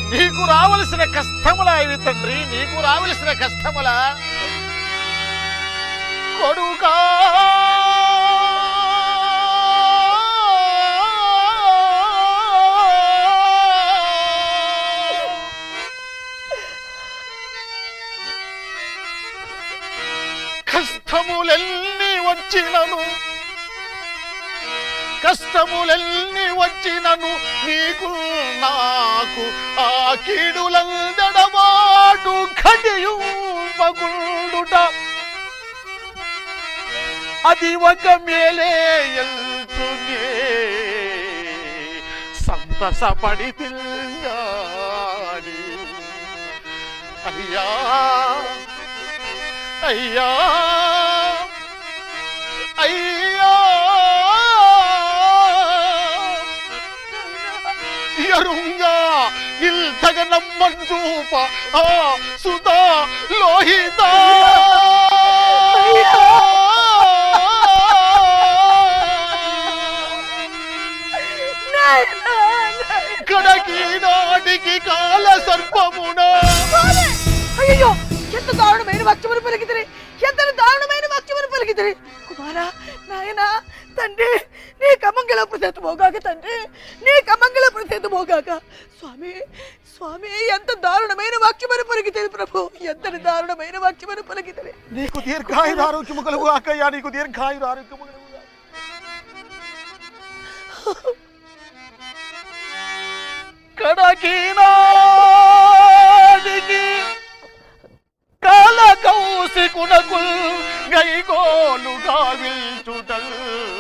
నీకు రావలసిన కష్టములా ఇవి తండ్రి నీకు రావలసిన కష్టములా కొడుకా కష్టములెన్ని వచ్చినను కష్టములెన్ని వచ్చినను నీకు నాకు ఆ కీడులందడవాడు ఖడియు పగుండుట అది ఒక మేలే ఎల్తునే సంతసపడి తిల్లాడి అయ్యా అయ్యా అయ్యా ఎరుంగా ఇల్తగ నమ్మంజూప ఆ సుధా లోహిత కడకి నాటికి కాల సర్పమున అయ్యో ఎంత దారుణమైన వాక్యమును పలికితిరి ఎంత దారుణమైన వాక్యమును పలికితిరి కుమారా నాయనా తండ్రి నీ కమంగళ ప్రసేత మోగాక తండ్రి నీ కమంగళ ప్రసేత మోగాక స్వామి స్వామి ఎంత దారుణమైన వాక్యమును పలికితిరి ప్రభు ఎంతటి దారుణమైన వాక్యమును పలికితిరి నీకు దీర్ఘాయుర ఆరోగ్యము కలుగు అక్కయ్యా నీకు దీర్ఘాయుర ఆరోగ్యము కలుగు కడకినాడికి కాల కౌశికునకు గైకోలుగా విల్చుటల్